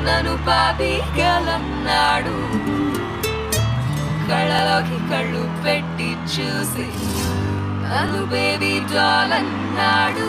నన్ను బాబీ గలన్నాడు కళ్ళలోకి కళ్ళు పెట్టి చూసి నన్ను బేబీ డాల్ అన్నాడు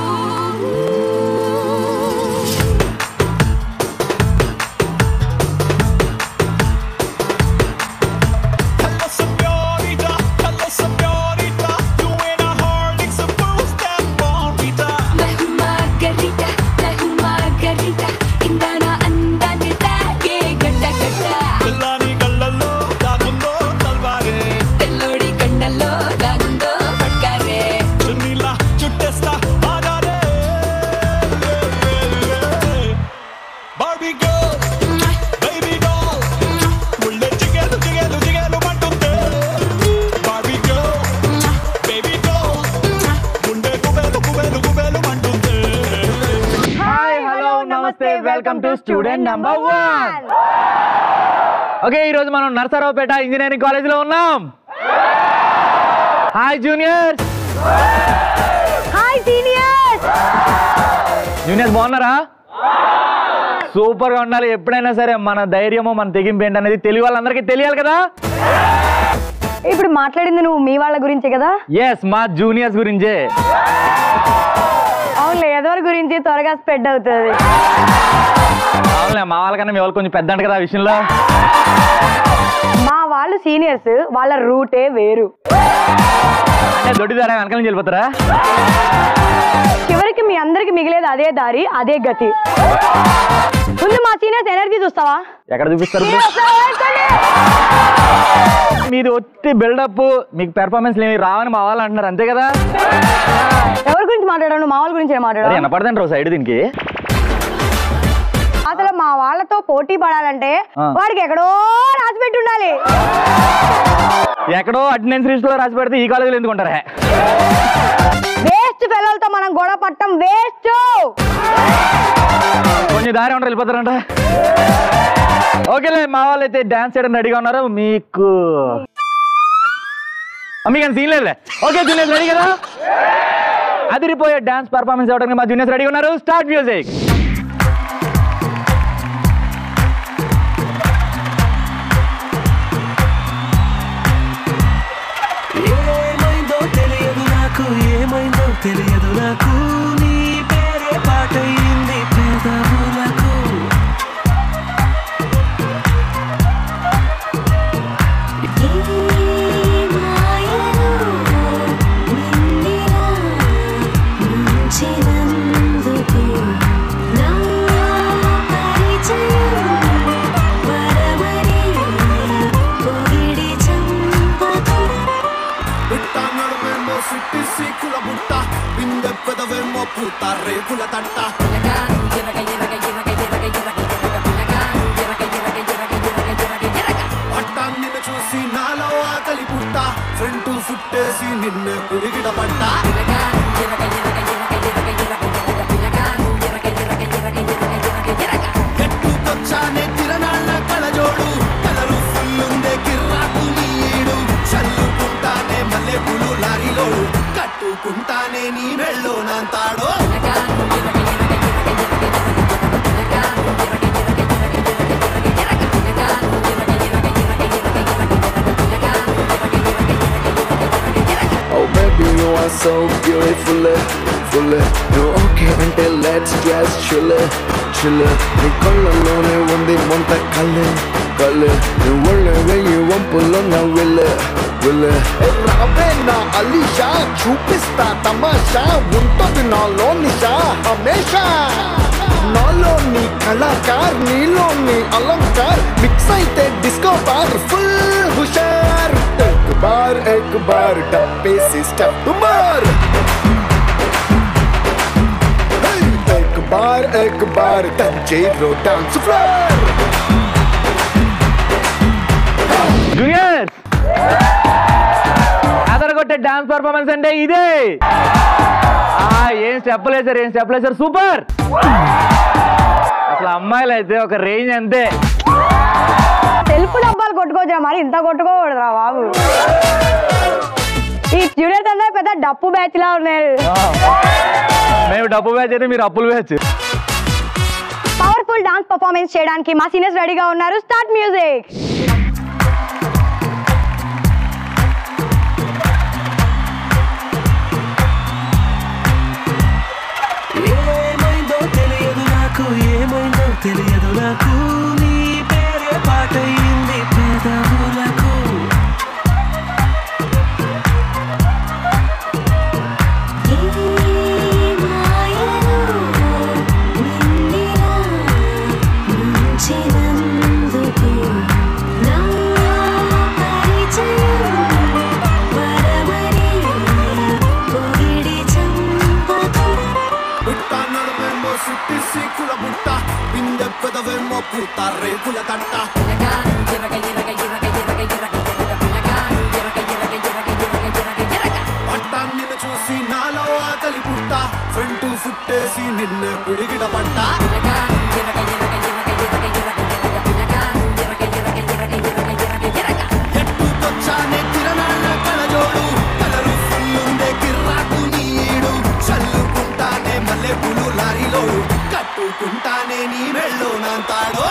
Hello, señorita. Hello, señorita. You ain't a Harley, so boost that bonita. मैं हूँ मार्गरीटा मैं हूँ मार्गरीटा ఇందానా అందాన్ని తాగే గడ్డ గడ్డ పిల్లాని కళ్ళల్లో దాగుందో తల్వారే తెల్లోడి కండల్లో దాగుందో పట్కారే చున్నీలా చుట్టేస్తా ఆగారే బార్బీ గర్ల్ బేబీ డాల్ ముళ్ళే జిగేలు జిగేలు జిగేలు మంటుంది బార్బీ గర్ల్ బేబీ డాల్ గుండె కుబేలు కుబేలు కుబేలు మంటుంది హాయ్ హలో నమస్తే welcome to student number one okay ఈ రోజు మనం నర్సరావుపేట ఇంజనీరింగ్ కాలేజ్ లో ఉన్నాం hi juniors hi seniors juniors బాగున్నారా సూపర్ గా ఉండాలి ఎప్పుడైనా సరే మన ధైర్యము మన తెగింపు ఏంటనేది తెలియ వాళ్ళందరికీ తెలియాలి కదా ఇప్పుడు మాట్లాడింది నువ్వు మీ వాళ్ళ గురించే కదా ఎస్ మా జూనియర్స్ గురించే అవునులే ఎదవరి గురించి త్వరగా స్ప్రెడ్ అవుతుంది అవునులే మా వాళ్ళకన్నా మీ వాళ్ళు కొంచెం పెద్ద అంట కదా ఆ విషయంలో మా వాళ్ళు సీనియర్స్ వాళ్ళ రూటే వేరు అంటే దొడ్డి దారా వెనకాల నుంచి వెళ్ళిపోతారా చివరికి మీ అందరికి మిగిలేది అదే దారి అదే గతి ముందు మా సీనియర్స్ ఎనర్జీ చూస్తావా ఎక్కడ చూపిస్తారు bro? మీది ఒట్టి బిల్డప్ మీకు పెర్ఫార్మెన్స్ ఏమి రావని మా వాళ్ళు అంటున్నారు అంతే కదా ఎవరి గురించి మాట్లాడాను మా వాళ్ళ గురించి అరే మాట్లాడాను వినపడదండి సైడ్ దీనికి అసలు మా వాళ్ళతో పోటీ పడాలంటే ఆ. వాడికి ఎక్కడో రాసి పెట్టి ఉండాలి ఎక్కడో అటెండెన్స్ లిస్ట్ లో రాసి పెడితే ఈ కాలేజీలో ఎందుకుంటారా వేస్ట్ పిల్లలతో మనం గొడవ పట్టం వేస్ట్ కొంచెం దారి ఉంటారు వెళ్ళిపోతారంట ఓకేలే మా వాళ్ళు అయితే డాన్స్ చేయడం రెడీగా ఉన్నారు మీకు మీకు సీన్ లేదులే ఓకే జూనియర్స్ రెడీ కదా అదిరిపోయే డాన్స్ పర్ఫార్మెన్స్ ఇవ్వడానికి మా జూనియర్స్ రెడీగా ఉన్నారు స్టార్ట్ మ్యూజిక్ ఏమైందో తెలియదు నాకు ఏమైందో తెలియదు నాకు నీ పేరే పాటయింది పేదవులకు బిట్ట నడుమేమో సిట్టి సీకుల బుట్ట బిందె పెదవేమో పూత రేకుల తట్ట పట్టాన్ని చూసి నాలో ఆకలి పుట్ట ఫ్రంట్ ఫుట్టేసి నిన్నే పురిగిడ పట్ట ఎట్టుకొచ్చానే తిరనాళ్ళ కళజోడు కలరు ఫుల్లుందే కిర్రాకు నీడు చల్లుకుంటానే మల్లె పులు లారీలోడు కట్టుకుంటానే నీ మెళ్ళో నాంతాడో Oh baby, you are so beautiful, full. You okay అంటే let's just chill, chill. నీ కళ్ళలోనే ఉంది మొంత కళ్ళు, కళ్ళు. నీ ఒళ్ళే వెయ్యి వంపులో నా విల్ల, విల్ల. ఏ రావే నా అలీషా, చూపిస్తా తమాషా, ఉంటుంది నాలో నిషా, హమేషా. నాలో నీ కళాకార్ నీలో నీ అలంకార్ మిక్స్ అయితే డిస్కో బార్ ఫుల్ హుషార్ एक बार एक बार डब्बे से स्टेप मार Hey! एक बार एक बार तंजीरो डांस फ्लोर జూనియర్స్ అదరగొట్టే డాన్స్ పర్ఫార్మెన్స్ అంటే ఇదే ఆ, ఏం స్టెప్పులు వేసారు ఏం స్టెప్పులు వేసారు సూపర్ అసలు అమ్మాయిలు అయితే ఒక రేంజ్ అంతే తెలుపు డబ్బాలు కొట్టుకోవచ్చురా మరి ఇంత కొట్టుకోకూడదురా బాబు ఈ స్టూడెంట్స్ అందరూ పెద్ద డప్పు బ్యాచ్ లా ఉన్నారు ఆ. మేము డబ్బు బ్యాచ్ అయితే మీరు అప్పులు batch power wonderful dance performance చేయడానికి మా సీనియర్స్ రెడీగా ఉన్నారు స్టార్ట్ మ్యూజిక్ ఏమైందో తెలియదు నాకు ఏమైందో తెలియదు నాకు నీ పేరే పాటయింది పెదవులకు బుట్ట నడుమేమో సిట్టి సీకుల బుట్ట పిందె పెదవేమో పూత రేకుల తట్ట పట్టాన్ని చూసి నాలో ఆకలి పుట్ట ఫ్రంట్ ఫుట్టేసి నిన్నే పిడిగిడ పట్ట ఎట్టుకొచ్చానే కిరణాల కళజోడు కలరు ఫుల్లుండే కిర్రాకు నీడు చల్లుకుంటానే మల్లె పులు లారీలోడు కట్టుకుంటానే నీ మెళ్ళో నాంతాడో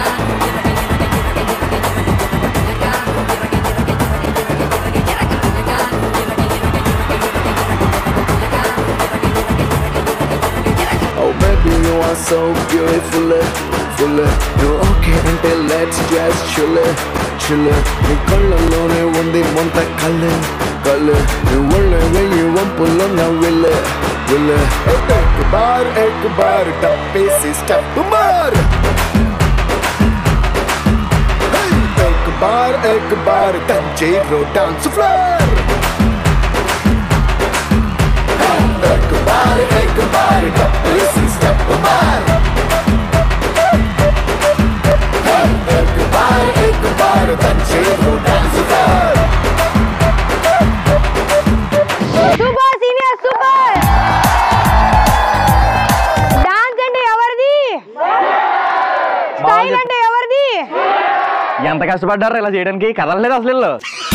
Oh baby, you are so beautiful, full. నువ్వు ఓకే అంటే లెట్స్ జస్ట్ చిల్ చిల్ నీ కళ్ళలోనే ఉంది మొంత కళ్ళు కళ్ళు నువ్వు ఒళ్ళే వెయ్యి వంపుల్లో నా విల్ల విల్ల ఎక్ బార్ ఎక్ బార్ టప్పేసి స్టెప్ మార్ एक बार एक बार तंजीरो डांस फ्लोर एक बार एक बार टप्पी स्टेप मार एक बार एक बार तंजीरो dance floor super senior super dance అంటే ఎవరిది స్టైల్ అంటే ఎవరిది ఎంత కష్టపడ్డారు ఇలా చేయడానికి కదలలేదు అసలు వీళ్ళు.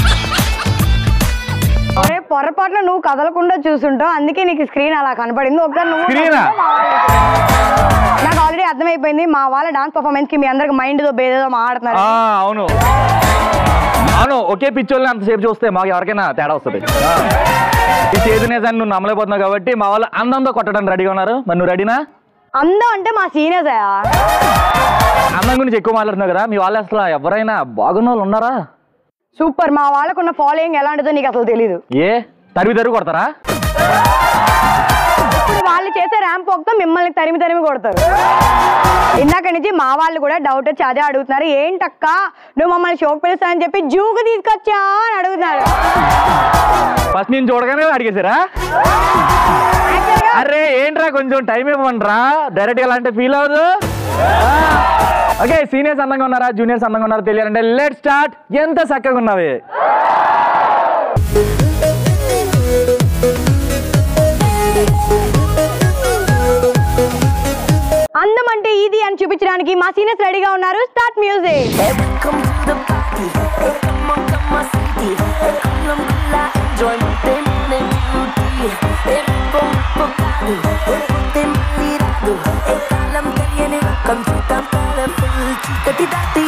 అరే పొరపాటున నువ్వు కదలకుండా చూసుంటావు అందుకే నీకు స్క్రీన్ అలా కనపడింది ఒకసారి నువ్వు Screen ఆ? నాకు ఆల్రెడీ అర్థమైపోయింది మా వాళ్ళ డాన్స్ పర్ఫార్మెన్స్ కి మీ అందరికి మైండ్ తో బేదేదో మాట్లాడుతున్నారు ఆ, అవును అవును ఒకే పిచ్చోళ్ళని అంతసేపు చూస్తే మాకు ఎవరికైనా తేడా వస్తుంది ఆ. ఈ చేతి నిజాన్ని నువ్వు నమ్మలేకపోతున్నావు కాబట్టి మా వాళ్ళు అందంతో కొట్టడానికి రెడీగా ఉన్నారు మరి నువ్వు రెడీనా అందం అంటే మా సీనియర్స్ అందం గురించి ఎక్కువ మాట్లాడుతున్నావు కదా మీ వాళ్ళు అసలు ఎవరైనా బాగున్న వాళ్ళు ఉన్నారా సూపర్ మా వాళ్ళకున్న ఫాలోయింగ్ ఎలాంటిదో నీకు అసలు తెలీదు ఏ తరివి తరివి కొడతారా ఇప్పుడు వాళ్ళు చేసే ర్యాంప్ తో మిమ్మల్ని తరిమి తరిమి కొడతారు ఇందాక నుంచి మా వాళ్ళు కూడా డౌట్ వచ్చి అదే అడుగుతున్నారు ఏంటక్క నువ్వు మమ్మల్ని షోక్ పిలుస్తా అని చెప్పి జూకు తీసుకొచ్చా అని అడుగుతున్నారు ఫస్ట్ నేను చూడగానే అడిగేశారా Actually గా అరే ఏంట్రా కొంచెం టైం ఇవ్వమంటారా డైరెక్ట్ గా అంటే ఫీల్ అవ్వదు ఓకే సీనియర్స్ అందంగా ఉన్నారా జూనియర్స్ అందంగా ఉన్నారా తెలియాలంటే లెట్ స్టార్ట్ ఎంత చక్కగా ఉన్నావి అందం అంటే ఇది అని చూపించడానికి మా సీనియర్స్ రెడీగా ఉన్నారు start music Welcome to the party. Hey, come on, come on, city. Hey, come on, come on, enjoy my day, my beauty. Hey, come on, come on, hey, tem mirado. Hey, kalam తెలియని రకం చూద్దాం colourful చీకటి దాటి.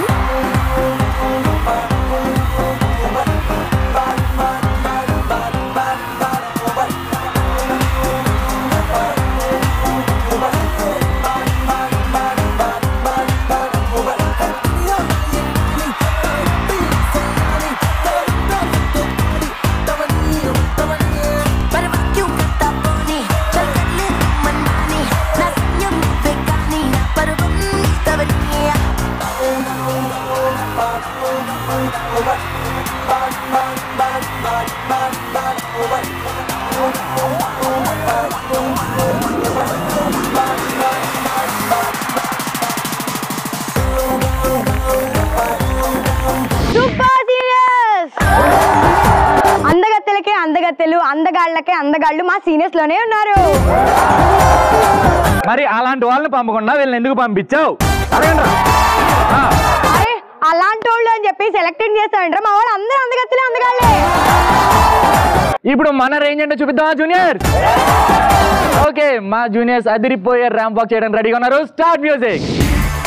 Para vacuum kata poni, chal kar le tu manmani. Na senyum pe kani, na parvam tavaniya. Super seniors అందగత్తెలకే అందగత్తెలు అందగాళ్ళకే అందగాళ్ళు మా సీనియర్స్ లోనే ఉన్నారు మరి అలాంటి వాళ్ళని పంపకుండా వీళ్ళని ఎందుకు పంపించావు అడగండి అరే అలాంటి వాళ్ళు అని చెప్పి సెలెక్టెడ్ చేస్తారంటారా మా వాళ్ళు అందరూ అందగత్తెలే అందగాళ్ళే ఇప్పుడు మన రేంజ్ ఏంటో చూపిద్దామా జూనియర్ ఓకే మా జూనియర్స్ అదిరిపోయే ర్యాంప్ వాక్ చేయడానికి రెడీగా ఉన్నారు స్టార్ట్ మ్యూజిక్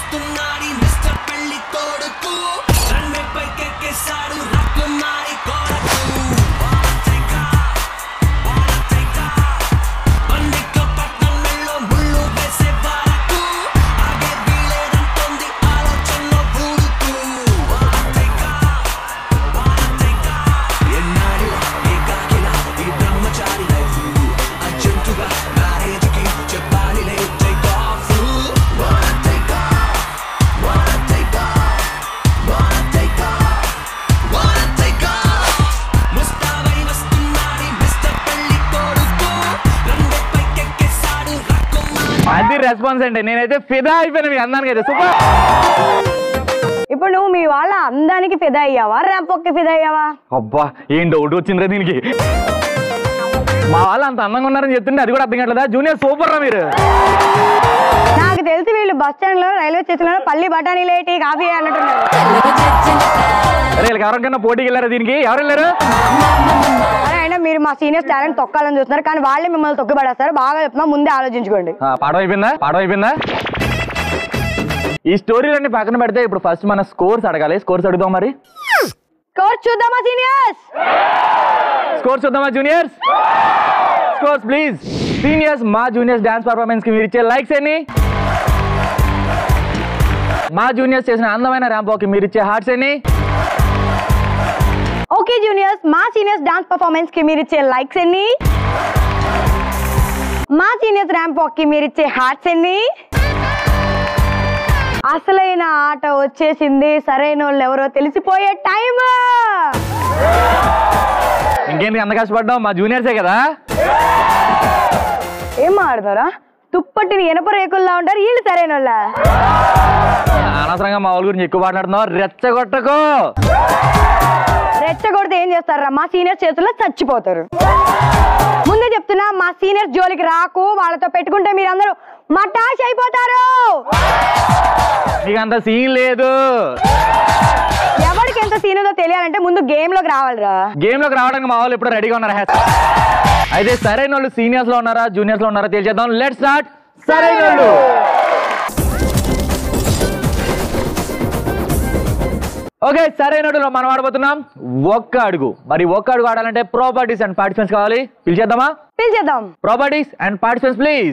వస్తున్నాడు మిస్టర్ పెళ్లి కొడుకు రన్వే పైకెక్కేశాడు రాకుమారి కొరకు బండిక పట్టణంలో ముళ్ళు వేసే వరకు ఆగే వీలేదంటుంది ఆలోచనలో ఊరుతూ ఎన్నాడు ఏకాకిలా ఈ బ్రహ్మచారి లైఫ్ అర్జెంటుగా మ్యారేజ్కి చెప్పాలిలే take off wanna take off wanna take off wanna take off wanna take off ముస్తాబై వస్తున్నాడు మిస్టర్ పెళ్లి కొడుకు రండి పైకెక్కేశాడు రాకుమారి అది రెస్పాన్స్ అండి నేనైతే ఫిదా అయిపోయినా మీ అందానికి అయితే సూపర్ ఇప్పుడు నువ్వు మీ వాళ్ళ అందానికి ఫిదా అయ్యావా ర్యాంప్ ఫిదా అయ్యావా అబ్బా ఏం డౌట్ వచ్చిందిరా దీనికి మా వాళ్ళు అంత అందంగా ఉన్నారని చెప్తుంటే అది కూడా అర్థం కావట్లేదా జూనియర్ సూపర్ రా మీరు నాకు తెలిసి వీళ్ళు బస్ స్టాండ్ లో రైల్వే స్టేషన్ లో పల్లి బఠానీ లేటి కాఫీ అన్నట్టున్నారు అరే వీళ్ళకి ఎవరికైనా పోటీకి వెళ్ళారా దీనికి ఎవరు వెళ్ళారు అరే అయినా మీరు మా సీనియర్స్ టాలెంట్ తొక్కాలని చూస్తున్నారు కానీ వాళ్ళే మిమ్మల్ని తొక్కిపడేస్తారు బాగా చెప్తున్నా ముందే ఆలోచించుకోండి ఆ, పాఠం అయిపోయిందా పాఠం అయిపోయిందా ఈ స్టోరీలన్నీ పక్కన పెడితే ఇప్పుడు ఫస్ట్ మన స్కోర్స్ అడగాలి స్కోర్స్ అడుగుదాం మరి స్కోర్ చూద్దామా సీనియర్స్ స్కోర్స్ చూద్దామా జూనియర్స్ స్కోర్స్ ప్లీజ్ సీనియర్స్ మా జూనియర్స్ డాన్స్ పర్ఫార్మెన్స్ కి మీరు ఇచ్చే లైక్స్ ఎన్ని మా జూనియర్స్ చేసిన అందమైన ర్యాంప్ కి మీరు ఇచ్చే హార్ట్స్ ఎన్ని ఓకే జూనియర్స్ మా సీనియర్స్ డాన్స్ పర్ఫార్మెన్స్ కి మీరు ఇచ్చే లైక్స్ ఎన్ని మా సీనియర్స్ ర్యాంప్ వాక్ కి మీరు ఇచ్చే హార్ట్స్ ఎన్ని అసలైన ఆట వచ్చేసింది సరైన వాళ్ళు ఎవరో తెలిసిపోయే టైం ఇంకేంటి అంత కష్టపడ్డాం మా జూనియర్సే కదా ఏం ఆడతారా తుప్పటిని ఎనప రేకుల్లా ఉంటారు వీళ్ళు సరైన వాళ్ళ అనవసరంగా మా వాళ్ళ గురించి ఎక్కువ మాట్లాడుతున్నావు రెచ్చగొట్టకు రెచ్చగొడితే ఏం చేస్తారా మా సీనియర్స్ చేతుల్లో చచ్చిపోతారు ముందే చెప్తున్నా మా సీనియర్స్ జోలికి రాకు వాళ్ళతో పెట్టుకుంటే మీరందరూ మటాష్ అయిపోతారు నీకు అంత సీన్ లేదు ఎవరికి ఎంత సీన్ ఉందో తెలియాలంటే ముందు గేమ్ లోకి రావాలిరా గేమ్ లోకి రావడానికి మా వాళ్ళు ఎప్పుడు రెడీగా ఉన్నారు హ్యాస్ అయితే సరైన వాళ్ళు సీనియర్స్ లో ఉన్నారా జూనియర్స్ లో ఉన్నారా తెలిసేద్దాం లెట్ స్టార్ట్ సరైన వాళ్ళు ఓకే సరైన వాళ్ళలో మనం ఆడబోతున్నాం ఒక్క అడుగు మరి ఒక్క అడుగు ఆడాలంటే ప్రాపర్టీస్ అండ్ పార్టిసిపెంట్స్ కావాలి పిలిచేద్దామా పిలిచేద్దాం ప్రాపర్టీస్ అండ్ పార్టిసిపెంట్స్ ప్లీజ్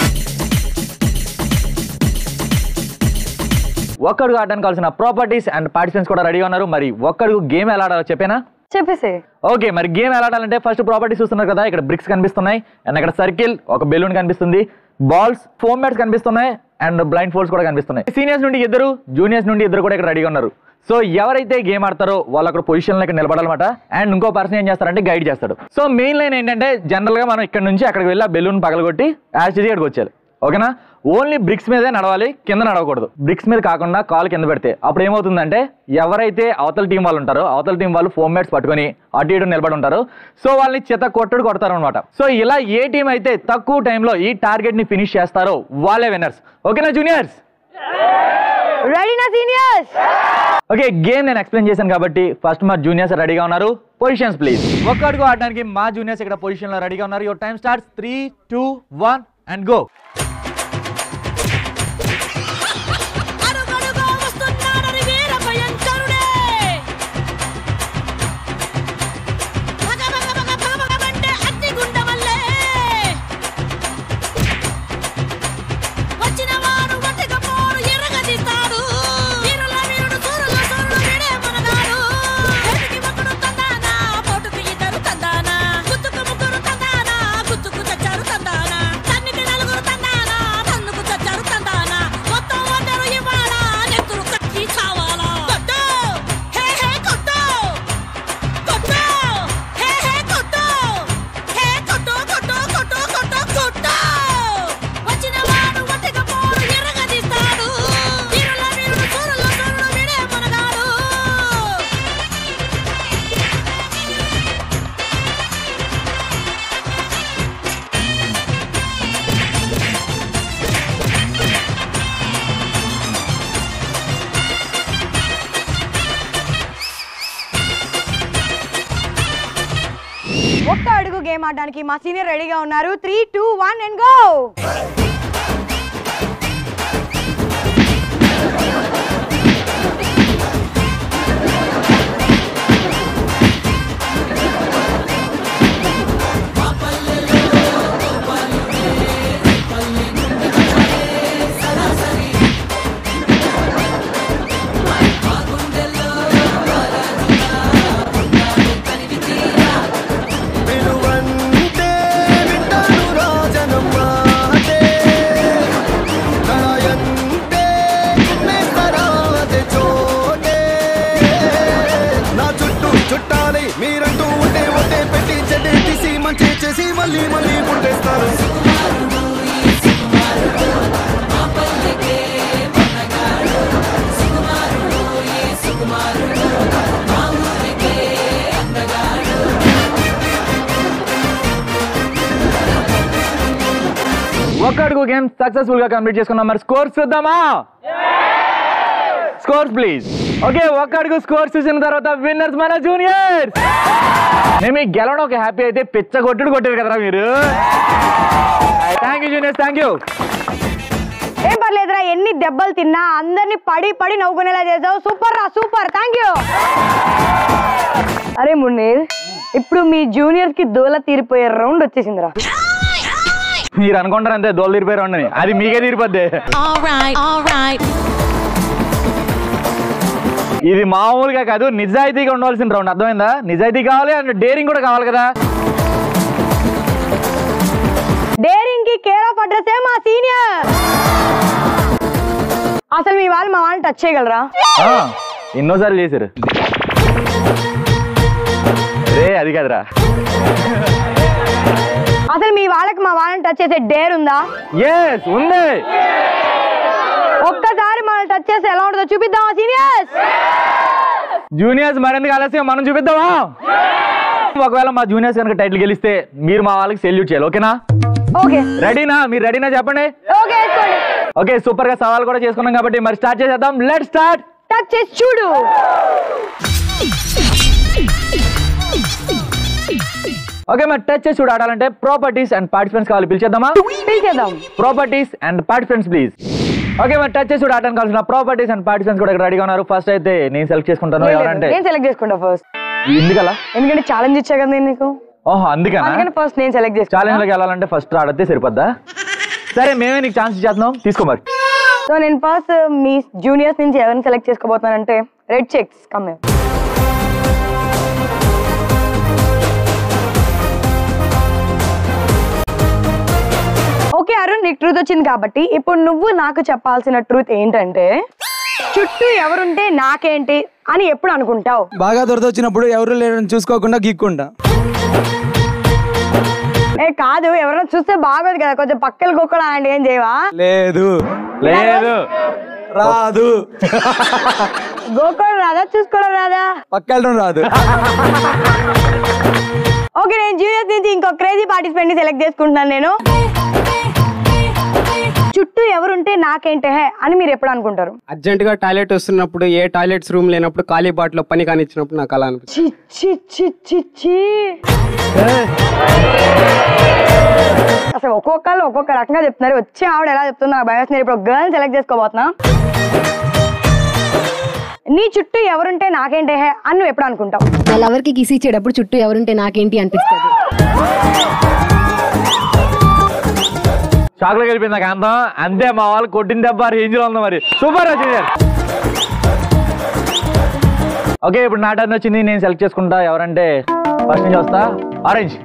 ఒక్కడుగు ఆడడానికి కావాల్సిన ప్రాపర్టీస్ అండ్ పార్టిసిపెంట్స్ కూడా రెడీగా ఉన్నారు మరి ఒక్కడుగు గేమ్ ఎలా ఆడాలో చెప్పేనా చెప్పేసి ఓకే మరి గేమ్ ఎలా ఆడాలంటే ఫస్ట్ ప్రాపర్టీస్ చూస్తున్నారు కదా ఇక్కడ బ్రిక్స్ కనిపిస్తున్నాయి అండ్ అక్కడ సర్కిల్ ఒక బెలూన్ కనిపిస్తుంది బాల్స్ ఫోమ్ మ్యాట్స్ కనిపిస్తున్నాయి అండ్ బ్లైండ్ ఫోల్డ్స్ కూడా కనిపిస్తున్నాయి సీనియర్స్ నుండి ఇద్దరు జూనియర్స్ నుండి ఇద్దరు కూడా ఇక్కడ రెడీగా ఉన్నారు సో ఎవరైతే గేమ్ ఆడతారో వాళ్ళు అక్కడ పొజిషన్ లో ఇక్కడ నిలబడాలన్నమాట అండ్ ఇంకో పర్సన్ ఏం చేస్తారంటే గైడ్ చేస్తాడు సో మెయిన్ లైన్ ఏంటంటే జనరల్ గా మనం ఇక్కడ నుంచి అక్కడికి వెళ్ళి ఆ బెలూన్ పగలగొట్టి యాజ్ ఇక్కడికి వచ్చేయాలి ఓకేనా ఓన్లీ బ్రిక్స్ మీదే నడవాలి కింద నడవకూడదు బ్రిక్స్ మీద కాకుండా కాలు కింద పెడితే అప్పుడు ఏమవుతుందంటే ఎవరైతే అవతల టీం వాళ్ళు ఉంటారో అవతల టీం వాళ్ళు ఫోమ్ మేట్స్ పట్టుకొని అటు ఇటు నిలబడి ఉంటారు సో వాళ్ళని చిత్త కొట్టుడు కొడతారు అనమాట సో ఇలా ఏ టీం అయితే తక్కువ టైంలో ఈ టార్గెట్ ని ఫినిష్ చేస్తారో వాళ్ళే విన్నర్స్ ఓకేనా జూనియర్స్ రెడీనా సీనియర్స్ ఓకే గేమ్ నేను ఎక్స్ప్లెయిన్ చేశాను కాబట్టి ఫస్ట్ మా జూనియర్స్ రెడీగా ఉన్నారు పొజిషన్స్ ప్లీజ్ ఒక్క అడుగు ఆడడానికి మా జూనియర్స్ ఇక్కడ పొజిషన్ లో రెడీగా ఉన్నారు your time starts three two one and go అడుగడుగా వస్తున్నాడని వీర భయంకరుడే భగ భగ భగ భగ భగమంటే అగ్నిగుండమల్లే వచ్చిన వాడు వట్టిగా పోరు ఎరగదీస్తాడు వీరుల వీరుడు సూరుల సూరుడు వీడే మనగాడు ఏటికి ఒకడు తందానా పోటుకు ఇద్దరు తందానా గుత్తుకు ముగ్గురు తందానా గుత్తుకు చచ్చారు తందానా తన్నికి నలుగురు తందానా తన్నుకు చచ్చారు తందానా మొత్తం అందరూ ఇవాళ నెత్తురు కక్కి చావాలా కొట్టు హే హే కొట్టు కొట్టు హే హే కొట్టు హే కొట్టు కొట్టు కొట్టు కొట్టు కొట్టు వచ్చిన వాడు వట్టిగా పోరు ఎరగదీస్తాడు వీరుల వీరుడు సూరుల సూరుడు వీడే మనగాడు ఒక్క అడుగు గేమ్ ఆడడానికి మా సీనియర్ రెడీగా ఉన్నారు three two one and go మళ్ళీ మళ్ళీ పుట్టేస్తారు ఒక్క అడుగు గేమ్ సక్సెస్ఫుల్ గా కంప్లీట్ చేసుకున్నాం మరి స్కోర్స్ చూద్దామా స్కోర్స్ ప్లీజ్ ఓకే ఒక్క అడుగు స్కోర్స్ చూసిన తర్వాత విన్నర్స్ మన జూనియర్స్ నేను మీకు గెలవడం ఒక హ్యాపీ అయితే పిచ్చ కొట్టుడు కొట్టారు కదరా మీరు thank you juniors thank you ఏం పర్లేదురా ఎన్ని దెబ్బలు తిన్నా అందరినీ పడి పడి నవ్వుకునేలా చేసావు సూపర్ రా సూపర్ థ్యాంక్ యూ అరే మున్నీర్ ఇప్పుడు మీ జూనియర్స్ కి దూల తీరిపోయే రౌండ్ వచ్చేసిందిరా మీరు అనుకుంటారు అంతే దోలు తీరిపోయారు అని అది మీకే తీరిపోద్ది Alright, alright. ఇది మామూలుగా కాదు నిజాయితీగా ఉండవలసిన రౌండ్ అర్థమైందా నిజాయితీ కావాలి అండ్ డేరింగ్ కూడా కావాలి కదా డేరింగ్ కి కేర్ ఆఫ్ అడ్రస్ మా సీనియర్ అసలు మీ వాళ్ళు మా వాళ్ళని టచ్ చేయగలరా ఆ, ఎన్నోసార్లు చేశారు రే అది కాదురా అసలు మీ వాళ్ళకి మా వాళ్ళని టచ్ చేసే డేర్ ఉందా ఎస్ ఉంది ఒక్కసారి మనల్ని టచ్ చేస్తే ఎలా ఉంటుందో చూపిద్దామా సీనియర్స్ జూనియర్స్ మరెందుకు ఆలస్యం మనం చూపిద్దామా ఒకవేళ మా జూనియర్స్ కనుక టైటిల్ గెలిస్తే మీరు మా వాళ్ళకి సెల్యూట్ చేయాలి ఓకేనా ఓకే రెడీనా మీరు రెడీనా చెప్పండి ఓకే వేసుకోండి ఓకే సూపర్ గా సవాల్ కూడా చేసుకున్నాం కాబట్టి మరి స్టార్ట్ చేసేద్దాం లెట్ స్టార్ట్ టచ్ చేసి చూడు ఓకే మరి టచ్ చేసి చూడు ఆడాలంటే ప్రాపర్టీస్ అండ్ పార్టిసిపెంట్స్ కావాలి పిలిచేద్దామా పిలిచేద్దాం properties and participants please okay మరి టచ్ చేసి చూడు ఆడడానికి కావాల్సిన ప్రాపర్టీస్ అండ్ పార్టిసిపెంట్స్ కూడా ఇక్కడ రెడీగా ఉన్నారు ఫస్ట్ అయితే నేను సెలెక్ట్ చేసుకుంటాను ఎవరంటే నేను సెలెక్ట్ చేసుకుంటా ఫస్ట్ ఎందుకలా ఎందుకంటే ఛాలెంజ్ ఇచ్చా కదా నేను నీకు ఓహో అందుకనా అందుకని ఫస్ట్ నేను సెలెక్ట్ చేసుకుంటా ఛాలెంజ్ లోకి వెళ్ళాలంటే ఫస్ట్ ఆడితే సరిపోద్దా సరే మేమే నీకు ఛాన్స్ ఇచ్చేస్తున్నాం తీసుకో మరి సో నేను ఫస్ట్ మీ జూనియర్స్ నుంచి ఎవరిని సెలెక్ట్ చేసుకోబోతున్నానంటే రెడ్ చెక్స్ కమ్మే ఓకే అరుణ్ నీకు ట్రూత్ వచ్చింది కాబట్టి ఇప్పుడు నువ్వు నాకు చెప్పాల్సిన ట్రూత్ ఏంటంటే చుట్టూ ఎవరుంటే నాకేంటి అని ఎప్పుడు అనుకుంటావు బాగా దొరదొచ్చినప్పుడు ఎవరు లేరని చూసుకోకుండా గీక్కుంటా ఏ కాదు ఎవరైనా చూస్తే బాగోదు కదా కొంచెం పక్కలు కుక్కలు అలాంటి ఏం చేయవా లేదు లేదు రాదు గోకోవడం రాదా చూసుకోవడం రాదా పక్కెళ్ళడం రాదు ఓకే నేను జూనియర్స్ నుంచి ఇంకో క్రేజీ పార్టిసిపెంట్ ని సెలెక్ట్ చేసుకుంటున్నాను నేను చుట్టూ ఎవరుంటే నాకేంటే హే అని మీరు ఎప్పుడు అనుకుంటారు అర్జెంట్ గా టాయిలెట్ వస్తున్నప్పుడు ఏ టాయిలెట్స్ రూమ్ లేనప్పుడు ఖాళీ బాటిలో పని కానిచ్చినప్పుడు నాకు అలా అనిపిస్తుంది చి చి చి చి చి అసలు ఒక్కొక్కళ్ళు ఒక్కొక్క రకంగా చెప్తున్నారు వచ్చి ఆవిడ ఎలా చెప్తుందో నాకు భయం వేస్తుంది. నేను ఇప్పుడు గర్ల్ సెలెక్ట్ చేసుకోబోతున్నా నీ చుట్టూ ఎవరుంటే నాకేంటే హే అని నువ్వు ఎప్పుడు అనుకుంటావు నా లవర్కి కిసి ఇచ్చేటప్పుడు చుట్టూ ఎవరుంటే నాకేంటి అనిపిస్తుంది షాక్ లో వెళ్ళిపోయింది నాకు అంతం అంతే మా వాళ్ళు కొట్టిన దెబ్బ రేంజ్ లో ఉంది మరి సూపర్ జూనియర్ ఓకే ఇప్పుడు నా టర్న్ వచ్చింది నేను సెలెక్ట్ చేసుకుంటా ఎవరంటే ఫస్ట్ నుంచి వస్తా ఆరెంజ్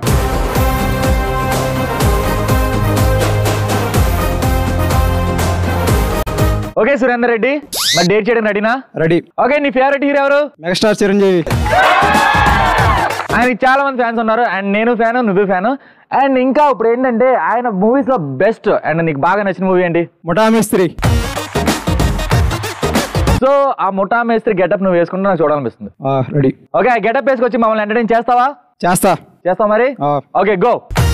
ఓకే సురేందర్ రెడ్డి మరి డేట్ చేయడం రెడీనా రెడీ ఓకే నీ ఫేవరెట్ హీరో ఎవరు మెగాస్టార్ చిరంజీవి ఆయనకి చాలా మంది ఫ్యాన్స్ ఉన్నారు అండ్ నేను ఫ్యాన్ నువ్వు ఫ్యాన్ అండ్ ఇంకా ఇప్పుడు ఏంటంటే ఆయన మూవీస్ లో బెస్ట్ అండ్ నీకు బాగా నచ్చిన మూవీ ఏంటి ముఠా మిస్త్రి సో ఆ ముఠా మేస్త్రి గెటప్ నువ్వు వేసుకుంటే నాకు చూడాలనిపిస్తుంది రెడీ ఓకే ఆ గెటప్ వేసుకొచ్చి మమ్మల్ని ఎంటర్టైన్ చేస్తావా చేస్తా చేస్తావా మరి ఆ. ఓకే గో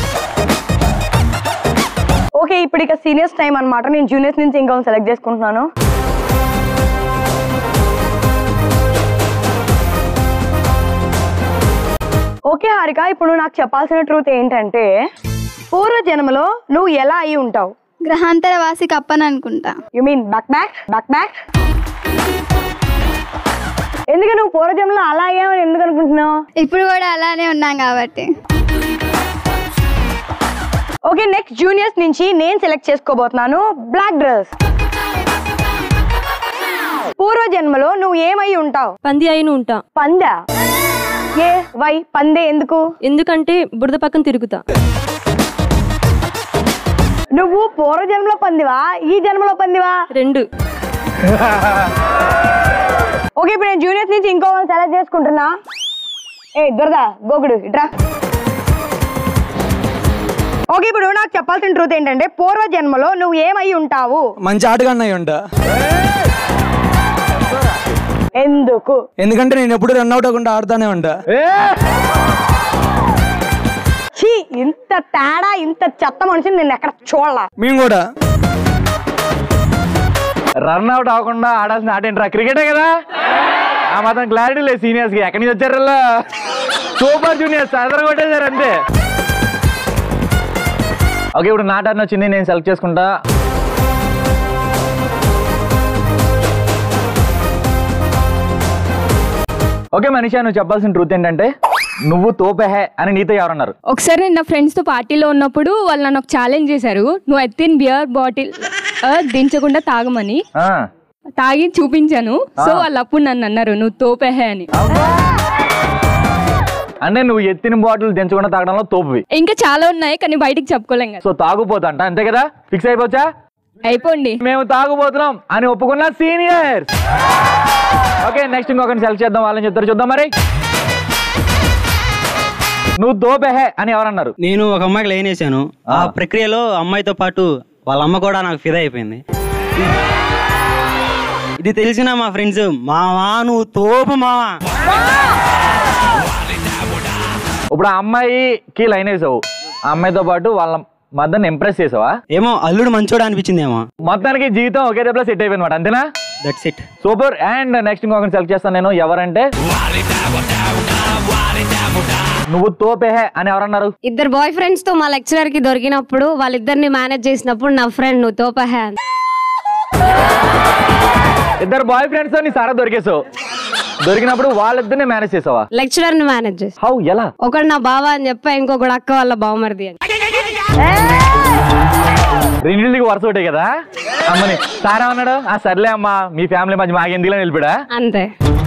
ఓకే ఇప్పుడు ఇక సీనియర్స్ టైం అన్నమాట నేను జూనియర్స్ నుంచి ఇంకో సెలెక్ట్ చేసుకుంటున్నాను ఓకే హారిక ఇప్పుడు నువ్వు నాకు చెప్పాల్సిన ట్రూత్ ఏంటంటే పూర్వ జన్మలో నువ్వు ఎలా అయి ఉంటావు గ్రహాంతర వాసి కప్పని అనుకుంటా you mean back back back back ఎందుకు నువ్వు పూర్వ జన్మలో అలా అయ్యావని ఎందుకు అనుకుంటున్నావు ఇప్పుడు కూడా అలానే ఉన్నాం కాబట్టి ఓకే నెక్స్ట్ జూనియర్స్ నుంచి నేను సెలెక్ట్ చేసుకోబోతున్నాను బ్లాక్ డ్రెస్ పూర్వ జన్మలో నువ్వు ఏమై ఉంటావు పంది అయిన ఉంటా పందా ఏ వై పందే ఎందుకు ఎందుకంటే బురద పక్కన తిరుగుతా నువ్వు పూర్వ జన్మలో పందివా ఈ జన్మలో పందివా రెండు ఓకే ఇప్పుడు నేను జూనియర్స్ నుంచి ఇంకో సెలెక్ట్ చేసుకుంటున్నా ఏ దొరదా గోగుడు ఇట్రా ఓకే ఇప్పుడు నాకు చెప్పాల్సిన ట్రూత్ ఏంటంటే పూర్వ జన్మలో నువ్వు ఏమై ఉంటావు మంచి ఆటగాడినై ఉంటా ఎందుకు ఎందుకంటే నేను ఎప్పుడు రన్ అవుట్ అవ్వకుండా ఆడుతానే ఉంటా ఛీ ఇంత తేడా ఇంత చెత్త మనిషిని నేను ఎక్కడ చూడాల మేము కూడా రన్ అవుట్ అవ్వకుండా ఆడాల్సిన ఆట ఏంట్రా క్రికెటే కదా ఆ మాత్రం క్లారిటీ లేదు సీనియర్స్ కి ఎక్కడి నుంచి వచ్చారు సూపర్ జూనియర్స్ అదర కొట్టేశారు అంతే ఓకే ఇప్పుడు నా టర్న్ వచ్చింది నేను సెలెక్ట్ చేసుకుంటా ఓకే మనిషా నువ్వు చెప్పాల్సిన ట్రూత్ ఏంటంటే నువ్వు తోపెహే అని నీతో ఎవరన్నారు ఒకసారి నేను నా ఫ్రెండ్స్తో పార్టీలో ఉన్నప్పుడు వాళ్ళు నన్ను ఒక ఛాలెంజ్ చేశారు నువ్వు ఎత్తిన బియర్ బాటిల్ దించకుండా తాగమని ఆ, తాగి చూపించాను సో ఆ. వాళ్ళు అప్పుడు నన్ను అన్నారు నువ్వు తోపెహే అని అంటే నువ్వు ఎత్తిన బాటిల్ దించకుండా తాగడంలో తోపువి ఇంకా చాలా ఉన్నాయి కానీ బయటికి చెప్పుకోలేం కదా సో తాగుపోతా అంట అంతే కదా ఫిక్స్ అయిపోవచ్చా అయిపోండి మేము తాగుపోతున్నాం అని ఒప్పుకున్న సీనియర్స్ ఓకే నెక్స్ట్ ఇంకొకరిని సెలెక్ట్ చేద్దాం వాళ్ళని చెప్తారు చూద్దాం మరి నువ్వు దోపెహే అని ఎవరన్నారు నేను ఒక అమ్మాయికి లైన్ వేసాను ఆ ప్రక్రియలో అమ్మాయితో పాటు వాళ్ళ అమ్మ కూడా నాకు ఫిదా అయిపోయింది ఇది తెలిసిన మా ఫ్రెండ్స్ మావా నువ్వు తోపు మావా ఇప్పుడు ఆ అమ్మాయికి లైన్ వేసావు ఆ అమ్మాయితో పాటు వాళ్ళ మదర్ని ఇంప్రెస్ చేసావా ఏమో అల్లుడు మంచోడు అనిపించిందేమో మొత్తానికి జీవితం ఒకే దెబ్బలో సెట్ అయిపోయింది అనమాట అంతేనా that's it super and next ఇంకొకరిని సెలెక్ట్ చేస్తాను నేను ఎవరంటే నువ్వు తోపెహే అని ఎవరన్నారు ఇద్దరు బాయ్ ఫ్రెండ్స్ తో మా లెక్చరర్ కి దొరికినప్పుడు వాళ్ళిద్దరిని మేనేజ్ చేసినప్పుడు నా ఫ్రెండ్ నువ్వు తోపహే అంది. ఇద్దరు బాయ్ ఫ్రెండ్స్ తో నీ సారా దొరికేసావు దొరికినప్పుడు వాళ్ళిద్దరిని మేనేజ్ చేసావా లెక్చరర్ ని మేనేజ్ చేసి హౌ ఎలా ఒకడు నా బావ అని చెప్పా ఇంకొకడు అక్క వాళ్ళ బావమరిది అని రెండింటికి వరుస ఒకటే కదా అమ్మని సారా అన్నాడు ఆ సర్లే అమ్మా మీ ఫ్యామిలీ మధ్య మాకెందుకులో నిలిపాడా అంతే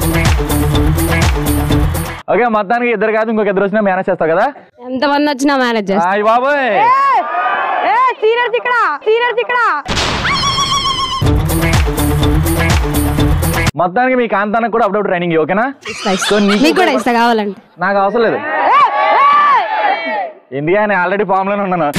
ఓకే మొత్తానికి ఇద్దరు కాదు ఇంకొక ఇద్దరు వచ్చినా మేనేజ్ చేస్తావు కదా ఎంతమంది వచ్చినా మేనేజ్ చేస్తా హాయ్ బాబోయ్ ఏ సీనియర్స్ ఇక్కడ సీనియర్స్ ఇక్కడ మొత్తానికి మీ కాంతానికి కూడా అప్పుడప్పుడు ట్రైనింగ్ ఓకేనా సో నీకు మీకు కూడా ఇస్తా కావాలంటే నాకు అవసరం లేదు ఎందుకే నేను ఆల్రెడీ ఫామ్ లోనే ఉన్నాను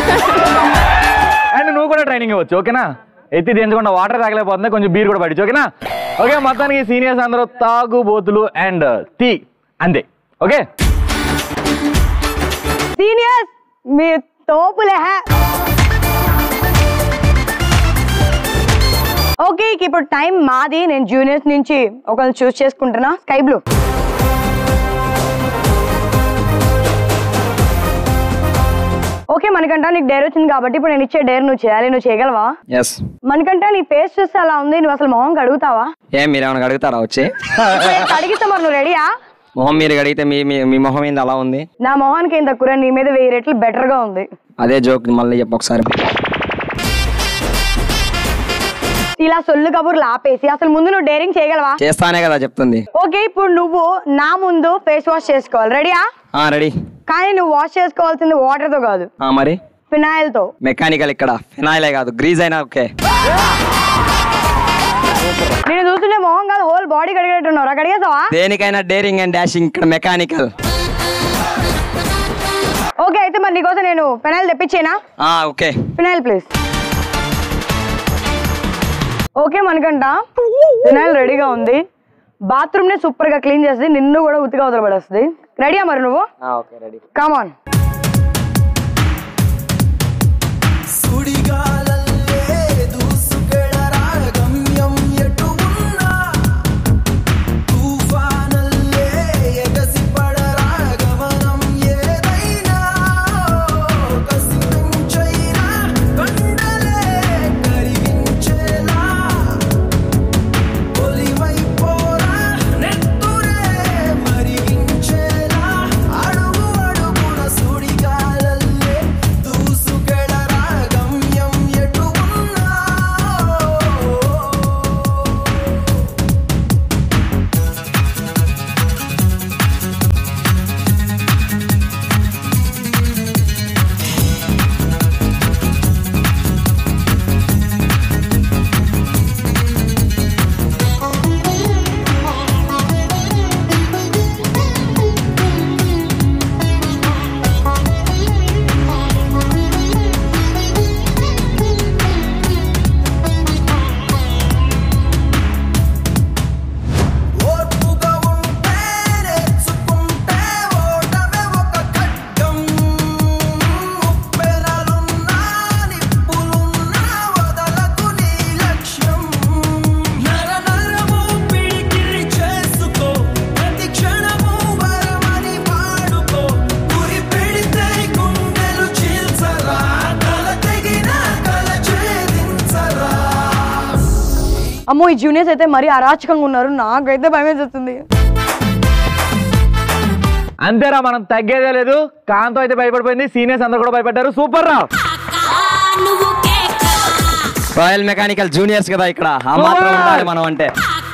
అండ్ నువ్వు కూడా ట్రైనింగ్ ఇవ్వచ్చు ఓకేనా ఎత్తి దించకుండా వాటర్ తాగలేకపోతుంది కొంచెం బీర్ కూడా పడించు ఓకేనా ఓకే మొత్తానికి సీనియర్స్ అందరూ తాగుబోతులు అండ్ టీ అంతే ఓకే సీనియర్స్ మీరు తోపులే హే. ఓకే ఇక ఇప్పుడు టైం మాది నేను జూనియర్స్ నుంచి ఒకరిని చూస్ చేసుకుంటున్నా స్కై బ్లూ ఓకే మనకంట నీకు డేర్ వచ్చింది కాబట్టి ఇప్పుడు నేను ఇచ్చే డేర్ నువ్వు చేయాలి నువ్వు చేయగలవా ఎస్ మనకంట నీ ఫేస్ చూస్తే అలా ఉంది నువ్వు అసలు మొహం కడుగుతావా ఏం మీరు ఏమైనా అడుగుతారా వచ్చి అడిగితే మరి నువ్వు రెడీయా మొహం మీరు అడిగితే మీ మీ- మీ మొహం ఏంది అలా ఉంది నా మొహానికి ఏం తక్కువ నీ మీద వెయ్యి రెట్లు బెటర్ గా ఉంది అదే జోక్ మళ్ళీ చెప్పు ఒకసారి ఇలా సొల్లు కబుర్లు ఆపేసి అసలు ముందు నువ్వు డేరింగ్ చేయగలవా చేస్తానే కదా చెప్తుంది ఓకే ఇప్పుడు నువ్వు నా ముందు ఫేస్ వాష్ చేసుకోవాలి రెడీయా ఆ రెడీ కానీ నువ్వు వాష్ చేసుకోవాల్సింది వాటర్ తో కాదు ఆ మరి ఫినాయిల్ తో మెకానికల్ ఇక్కడ ఫినాయిలే కాదు గ్రీజ్ అయినా ఓకే నేను చూస్తుంటే మొహం కాదు హోల్ బాడీ కడిగేట్టున్నావు కడిగేసావా దేనికైనా డేరింగ్ అండ్ డాషింగ్ ఇక్కడ మెకానికల్ ఓకే అయితే మరి నీకోసం నేను ఫినాయిల్ తెప్పించేనా ఆ ఓకే ఫినాయిల్ ప్లీజ్ ఓకే మనకంట ఫినాయిల్ రెడీగా ఉంది బాత్రూమ్ ని సూపర్ గా క్లీన్ చేసి నిన్ను కూడా ఉతిగా వదలబడేస్తుంది రెడీయా మరి నువ్వు ఓకే రెడీ కమాన్ సుడిగాలల్లే దూసుకెళరా గమ్యం ఎటు ఉన్నా తుఫానల్లే ఎగసి పడరా గమనం ఏదైనా కసి పెంచైనా కండలే కరిగించేలా ఒలివైపోరా నెత్తురే మరిగించేలా అడుగు అడుగున సూ అమ్మో ఈ జూనియర్స్ అయితే మరీ అరాచకంగా ఉన్నారు నాకైతే భయం వేస్తుంది అంతేరా మనం తగ్గేదే లేదు కాంతో అయితే భయపడిపోయింది సీనియర్స్ అందరూ కూడా భయపడ్డారు సూపర్ రా రాయల్ మెకానికల్ జూనియర్స్ కదా ఇక్కడ ఆ మాత్రం ఉండాలి మనం అంటే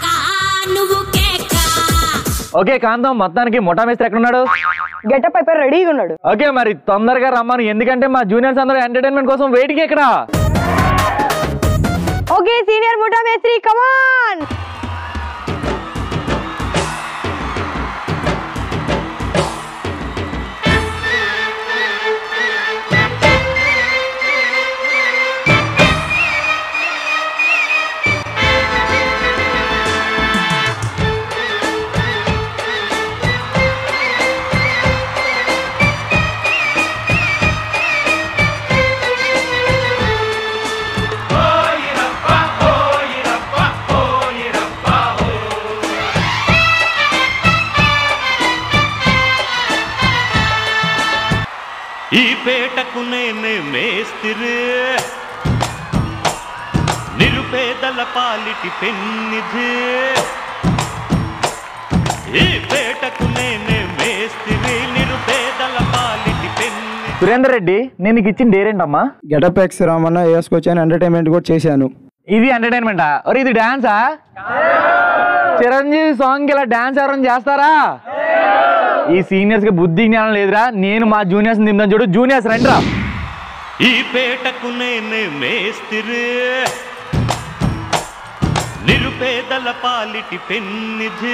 ఓకే కాంతం మొత్తానికి ముఠా మేస్త్రి ఎక్కడున్నాడు గెటప్ అయిపోయి రెడీగా ఉన్నాడు ఓకే మరి తొందరగా రమ్మను ఎందుకంటే మా జూనియర్స్ అందరూ ఎంటర్టైన్మెంట్ కోసం వెయిటింగ్ ఎక్కడ ఓకే సీనియర్ ముఠా మేస్త్రి కమాన్ ఈ పేటకు నేనే మేస్తిరి నిరుపేదల పాలిటి పెన్నిధి ఈ పేటకు నేనే మేస్తిరి నిరుపేదల పాలిటి పెన్నిధి సురేందర్ రెడ్డి నేను నీకు ఇచ్చిన డేరేంటమ్మా గెటప్ ఎక్స్ రామన్న వేసుకొచ్చాను ఎంటర్టైన్మెంట్ కూడా చేశాను ఇది ఎంటర్టైన్మెంటా ఒరే ఇది డాన్సా చిరంజీవి సాంగ్ ఇలా డాన్స్ ఎవరైనా చేస్తారా ఈ సీనియర్స్ కి బుద్ధి జ్ఞానం లేదురా నేను మా జూనియర్స్ దిందాం చూడు జూనియర్స్ రండిరా ఈ పేటకు నేనే మేస్తిరి నిరుపేదల పాలిటి పెన్నిధి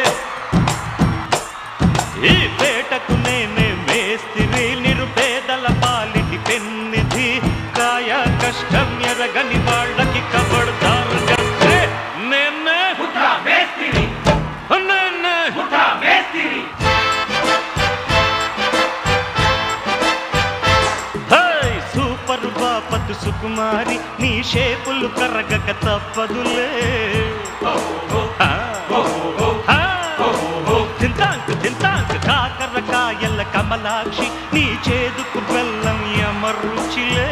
ఈ పేటకు నేనే మేస్తిరి నిరుపేదల పాలిటి పెన్నిధి కాయ కష్టం ఎరగని వాళ్ళకి కబడతారు చేస్తే నేనే మేస్తిరి నేనే మేస్తిరి హై సూపర్ బాపతు సుకుమారి నీ షేపులు కరగక తప్పదులే ఆ, ఆ, తింతాంక్ తింతాంక్ కాకరకాయల కమలాక్షి నీ చేదుకు బెల్లం యమరుచిలే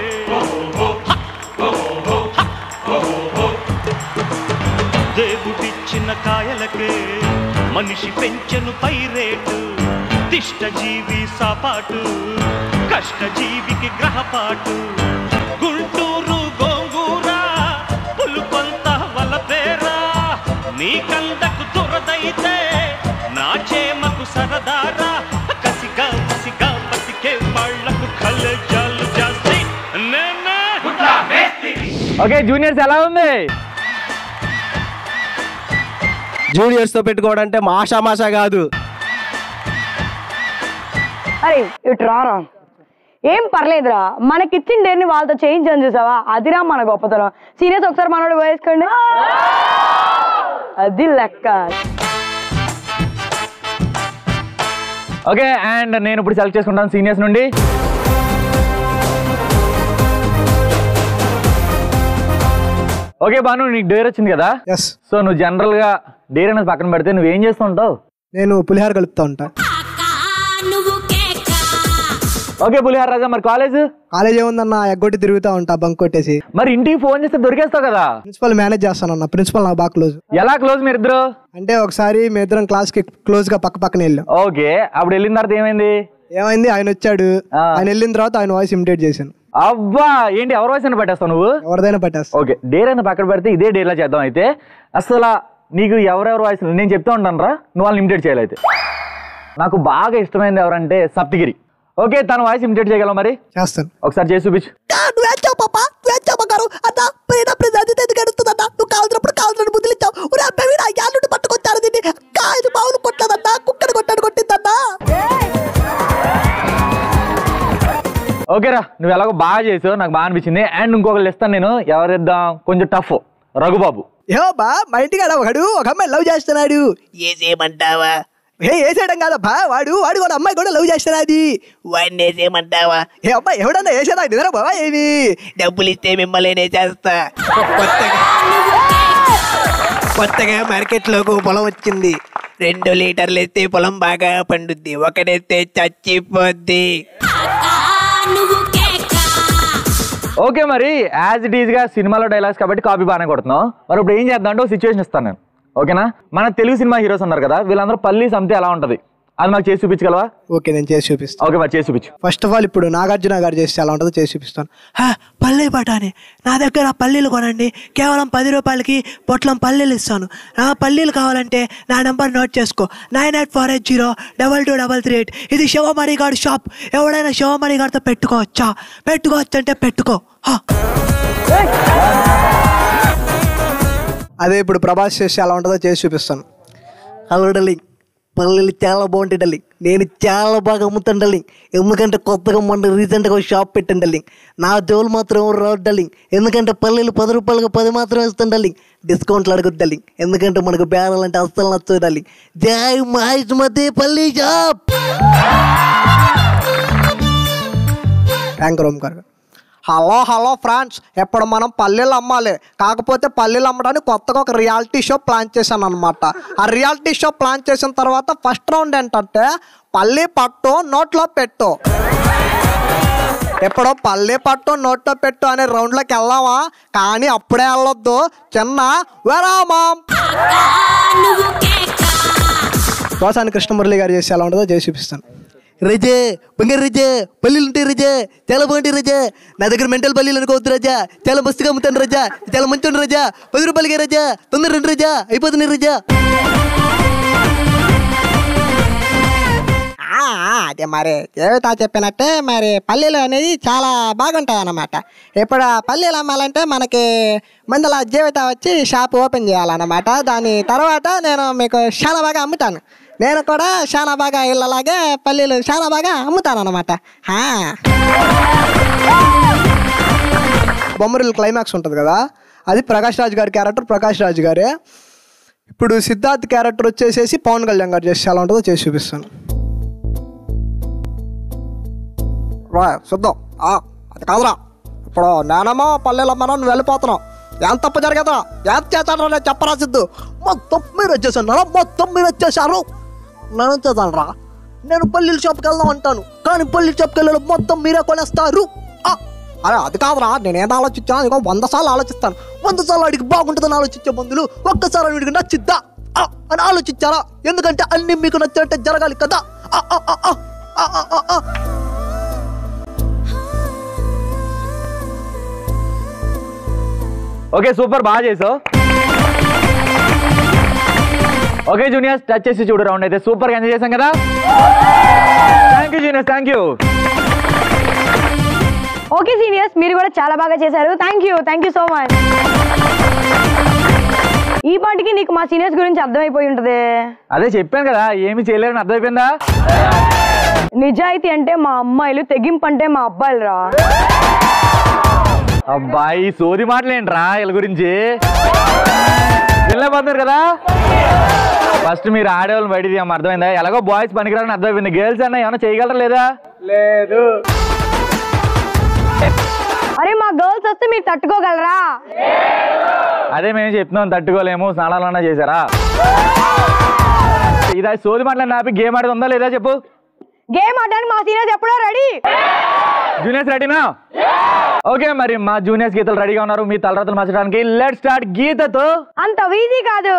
దేవుడిచ్చిన కాయలకే మనిషి పెంచెను పై రేటు తిష్ట జీవి సాపాటు కష్టజీవికి గ్రహపాటు గుంటూరు గోంగూర పులుపంత వలపేరా నీ కందకు దురదైతే నా చేమకు సరదారా కసిగా కసిగా బతికే వాళ్లకు కలజాలు జాస్తి నేనే ఓకే జూనియర్స్ ఎలా ఉంది జూనియర్స్ తో పెట్టుకోవడం అంటే మాషామాషా కాదు అరే ఇటు రారా ఏం పర్లేదురా మనకిచ్చిన డేర్ని వాళ్ళతో చేయించని చూసావా అదిరా మన గొప్పతనం సీనియర్స్ ఒకసారి మనోడు వేసుకోండి అది లెక్క ఓకే అండ్ నేను ఇప్పుడు సెలెక్ట్ చేసుకుంటాను సీనియర్స్ నుండి ఓకే బాను నీకు డేర్ వచ్చింది కదా ఎస్ సో నువ్వు జనరల్ గా డేర్ అనేది పక్కన పెడితే నువ్వు ఏం చేస్తూ ఉంటావు నేను పులిహార కలుపుతా ఉంటా ఓకే పులిహార రాజా మరి కాలేజ్ కాలేజ్ ఏముందన్న ఎగ్గొట్టి తిరుగుతా ఉంటా బంక్ కొట్టేసి మరి ఇంటికి ఫోన్ చేస్తే దొరికేస్తావు కదా ప్రిన్సిపల్ మేనేజ్ చేస్తానన్న ప్రిన్సిపల్ నాకు బాగా క్లోజ్ ఎలా క్లోజ్ మీరు ఇద్దరు అంటే ఒకసారి మీ ఇద్దరం క్లాస్ కి క్లోజ్ గా పక్క పక్కన వెళ్ళాం ఓకే అప్పుడు వెళ్ళిన తర్వాత ఏమైంది ఏమైంది ఆయన వచ్చాడు ఆయన వెళ్ళిన తర్వాత ఆయన వాయిస్ ఇమిటేట్ చేశాను అబ్బా ఏంటి ఎవరి వాయిస్ అయినా పెట్టేస్తావు నువ్వు ఎవరిదైనా పెట్టేస్తా ఓకే డేర్ అయినా పక్కన పెడితే ఇదే డేలా చేద్దాం అయితే అసలు నీకు ఎవరెవరు వాయిస్ నేను చెప్తా ఉంటాను రా నువ్వు వాళ్ళని ఇమిటేట్ చేయాలి అయితే నాకు బాగా ఇష్టమైనది ఎవరంటే సప్తగిరి ఓకే తన వాయిస్ ఇమిటేట్ చేయగలవు మరి చేస్తాను ఒకసారి చేసి చూపించు నువ్వేచ్చావు పాప నువ్వేచ్చావు బంగారు అన్న పోయినప్పుడు చదివితే ఎందుకు ఎడుతుందన్న నువ్వు కావాల్సినప్పుడు కావాల్సిన బుద్ధులు ఇచ్చావు ఊరే అబ్బాయి వీడు అయ్యాల నుండి పట్టుకొచ్చారు దీన్ని కాయలు బావులు కొట్టదన్నా కుక్కను కొట్టాడు కొట్టిందన్నా ఓకేరా నువ్వు ఎలాగో బాగా చేసావు నాకు బాగా అనిపించింది అండ్ ఇంకొకళ్ళు ఇస్తాను నేను ఎవరిద్దాం కొంచెం టఫ్ రఘుబాబు ఏ బా మా ఇంటికి ఒకడు ఒక అమ్మాయి లవ్ చేస్తున్నాడు ఏసేయమంటావా ఏ వేసేయడం కాదబ్బా వాడు వాడు కూడా అమ్మాయి కూడా లవ్ చేస్తున్నది వాడిని వేసేయమంటావా ఏ అబ్బాయి ఎవడన్నా వేసేదా నిద్ర బావా ఏమి డబ్బులు ఇస్తే మిమ్మల్ని చేస్తా కొత్తగా కొత్తగా మార్కెట్లోకి పొలం వచ్చింది రెండు లీటర్లు ఎత్తే పొలం బాగా పండుద్ది ఒకటెత్తే చచ్చిపోద్ది ఓకే మరి యాజ్ ఇట్ ఈస్ గా సినిమాలో డైలాగ్స్ కాబట్టి కాపీ బాగానే కొడుతున్నాం మరి ఇప్పుడు ఏం చేద్దాం అంటే ఒక సిచ్యువేషన్ ఇస్తాను నేను ఓకేనా మన తెలుగు సినిమా హీరోస్ ఉన్నారు కదా వీళ్ళందరూ పల్లి సంతే ఎలా ఉంటది అది మాకు చేసి చూపించగలవా ఓకే నేను చేసి చూపిస్తాను ఓకే మరి చేసి చూపించు ఫస్ట్ ఆఫ్ ఆల్ ఇప్పుడు నాగార్జున గారు చేస్తే ఎలా ఉంటుందో చేసి చూపిస్తాను హా, పల్లె బఠానీ నా దగ్గర పల్లీలు కొనండి కేవలం పది రూపాయలకి పొట్లం పల్లీలు ఇస్తాను నా పల్లీలు కావాలంటే నా నెంబర్ నోట్ చేసుకో nine eight four eight zero double two double three eight ఇది శివమణి గారి షాప్ ఎవడైనా శివమణి గారితో పెట్టుకోవచ్చా పెట్టుకోవచ్చు అంటే పెట్టుకో హా. అదే ఇప్పుడు ప్రభాస్ చేస్తే ఎలా ఉంటుందో చేసి చూపిస్తాను హలో డల్లింగ్ పల్లీలు చాలా బాగుంటాయి డల్లింగ్ నేను చాలా బాగా అమ్ముతాను డల్లింగ్ ఎందుకంటే కొత్తగా మొన్న రీసెంట్గా ఒక షాప్ పెట్టాను డల్లింగ్ నా జోలు మాత్రం ఎవరు రావు డల్లింగ్ ఎందుకంటే పల్లీలు పది రూపాయలకు పది మాత్రం ఇస్తాను డల్లింగ్ డిస్కౌంట్లు అడగదు డల్లింగ్ ఎందుకంటే మనకు బేరాలంటే అస్సలు నచ్చదు డల్లింగ్ జై మహేష్ మధ్య పల్లీ షాప్ యాంకర్ ఓంకార్ గారు హలో హలో ఫ్రాన్స్ ఇప్పుడు మనం పల్లెలు అమ్మాలి కాకపోతే పల్లెలు అమ్మడానికి కొత్తగా ఒక రియాలిటీ షో ప్లాన్ చేశాను అనమాట ఆ రియాలిటీ షో ప్లాన్ చేసిన తర్వాత ఫస్ట్ రౌండ్ ఏంటంటే పల్లి పట్టు నోట్లో పెట్టు ఇప్పుడు పల్లి పట్టు నోట్లో పెట్టు అనే రౌండ్లోకి వెళ్దామా కానీ అప్పుడే వెళ్ళొద్దు చిన్న విరామం కోసాని కృష్ణమురళి గారు చేసి ఎలా ఉంటుందో చేసి చూపిస్తాను రజే బంగారు రజే పల్లీలు ఉంటాయి రజే చాలా బాగుంటాయి రజా నా దగ్గర మెంటల్ పల్లీలు అనుకోవద్దు రజా చాలా మస్తుగా అమ్ముతాను రజా చాలా మంచి ఉండు రజా పది రూపాయలకి రజా తొందర రండి రజా అయిపోతుంది రజా ఆ, ఆ, అదే మరి దేవత చెప్పినట్టే మరి పల్లీలు అనేది చాలా బాగుంటాయి అన్నమాట ఇప్పుడు ఆ పల్లీలు అమ్మాలంటే మనకి ముందల జీవిత వచ్చి షాప్ ఓపెన్ చేయాలన్నమాట దాని తర్వాత నేను మీకు చాలా బాగా అమ్ముతాను నేను కూడా చాలా బాగా ఇళ్ళలాగే పల్లీలు చాలా బాగా అమ్ముతాను అనమాట బొమ్మరిల్ క్లైమాక్స్ ఉంటుంది కదా అది ప్రకాష్ రాజ్ గారి క్యారెక్టర్ ప్రకాష్ రాజ్ గారే ఇప్పుడు సిద్ధార్థ్ క్యారెక్టర్ వచ్చేసేసి పవన్ కళ్యాణ్ గారు చేసి ఎలా ఉంటుందో చేసి చూపిస్తాను రా చూద్దాం ఆ, అది కాదురా ఇప్పుడు నేనేమో పల్లెలో మనం నువ్వు వెళ్ళిపోతున్నావు ఎంత తప్పు జరిగేదా ఎంత చేశాను నేను చెప్పరా సిద్ధు మొత్తం మీరు వచ్చేసారు మొత్తం మీరు వచ్చేసారు నేను వచ్చేసాను రా నేను పల్లీల షాప్కి వెళ్దాం అంటాను కానీ పల్లీల షాప్కి వెళ్ళడం మొత్తం మీరే కొనేస్తారు ఆ, అరే అది కాదురా నేనేం ఆలోచించాను ఇదిగో వంద సార్లు ఆలోచిస్తాను వంద సార్లు అడిగి బాగుంటుందని ఆలోచించే మందులు ఒక్కసారి వీడికి నచ్చిద్దా ఆ, అని ఆలోచించారా ఎందుకంటే అన్ని మీకు నచ్చినట్టే జరగాలి కదా ఆ, ఆ, ఆ, ఆ, ఆ, ఆ, ఆ, ఆ. ఓకే సూపర్ బాగా చేసావు ఓకే జూనియర్స్ టచ్ చేసి చూడు రౌండ్ అయితే సూపర్ గా ఎంజాయ్ చేసాం కదా thank you juniors thank you okay seniors మీరు కూడా చాలా బాగా చేశారు thank you thank you so much ఈ పాటికి నీకు మా సీనియర్స్ గురించి అర్థమైపోయి ఉంటది అదే చెప్పాను కదా ఏమి చేయలేరని అర్థమైపోయిందా నిజాయితీ అంటే మా అమ్మాయిలు తెగింపు అంటే మా అబ్బాయిలు రా అబ్బాయి సోది మాటలేంట్రా వీళ్ళ గురించి వెళ్ళబోతున్నారు కదా ఫస్ట్ మీరు ఆడేవాళ్ళు బయట తీయమ్మ అర్థమైందా ఎలాగో బాయ్స్ పనికిరాని అర్థమైపోయింది గర్ల్స్ అన్న ఏమైనా చేయగలరా లేదా లేదు అరే మా గర్ల్స్ వస్తే మీరు తట్టుకోగలరా అదే మేము చెప్తున్నాం తట్టుకోలేము స్నానాలన్నా చేశారా ఇది సోది మాటలు ఆపి గేమ్ ఆడేది ఉందా లేదా చెప్పు గేమ్ ఆడడానికి మా సీనియర్స్ ఎప్పుడో రెడీ జూనియర్స్ రెడీనా ఓకే మరి మా జూనియర్స్ గీతలు రెడీగా ఉన్నారు మీ తలరాతలు మార్చడానికి లెట్ స్టార్ట్ గీతతో అంత ఈజీ కాదు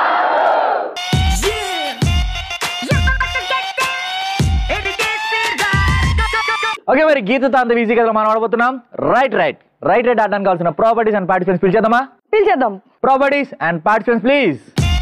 ఓకే మరి గీతతో అంత ఈజీ కదా మనం ఆడబోతున్నాం రైట్ రైట్ రైట్ రైట్ ఆడడానికి కావాల్సిన ప్రాపర్టీస్ అండ్ పార్టిసిపెంట్స్ పిలిచేద్దామా పిలిచేద్దాం properties and participants please